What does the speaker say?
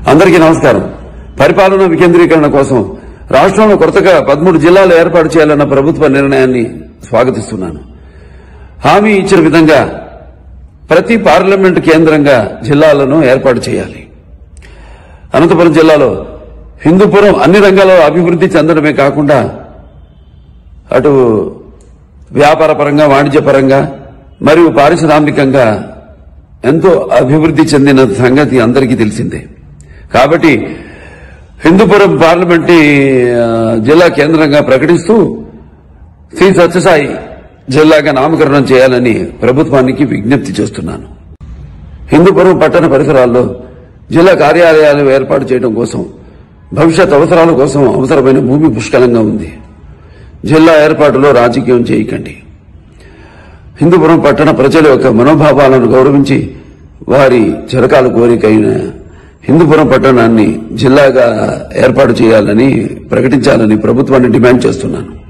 అందరికీ నమస్కారం పరిపాలన వికేంద్రీకరణ కోసం రాష్ట్రంలో కొత్తగా పదమూడు జిల్లాలు ఏర్పాటు చేయాలన్న ప్రభుత్వ నిర్ణయాన్ని స్వాగతిస్తున్నాను హామీ ఇచ్చిన విధంగా ప్రతి పార్లమెంటు కేంద్రంగా జిల్లాలను ఏర్పాటు చేయాలి అనంతపురం జిల్లాలో హిందూపురం అన్ని రంగాల్లో అభివృద్ధి చెందడమే కాకుండా అటు వ్యాపార పరంగా వాణిజ్య పరంగా మరియు పారిశ్రామికంగా ఎంతో అభివృద్ధి చెందిన సంగతి అందరికీ తెలిసిందే కాబట్టి హిందూపురం పార్లమెంట్ జిల్లా కేంద్రంగా ప్రకటిస్తూ శ్రీ సత్యసాయి జిల్లాగా నామకరణం చేయాలని ప్రభుత్వానికి విజ్ఞప్తి చేస్తున్నాను హిందూపురం పట్టణ పరిసరాల్లో జిల్లా కార్యాలయాలు ఏర్పాటు చేయడం కోసం భవిష్యత్ అవసరాల కోసం అవసరమైన భూమి పుష్కలంగా ఉంది జిల్లా ఏర్పాటులో రాజకీయం చేయకండి హిందూపురం పట్టణ ప్రజల యొక్క మనోభావాలను గౌరవించి వారి చిరకాల కోరికైన హిందూపురం పట్టణాన్ని జిల్లాగా ఏర్పాటు చేయాలని ప్రకటించాలని ప్రభుత్వాన్ని డిమాండ్ చేస్తున్నాను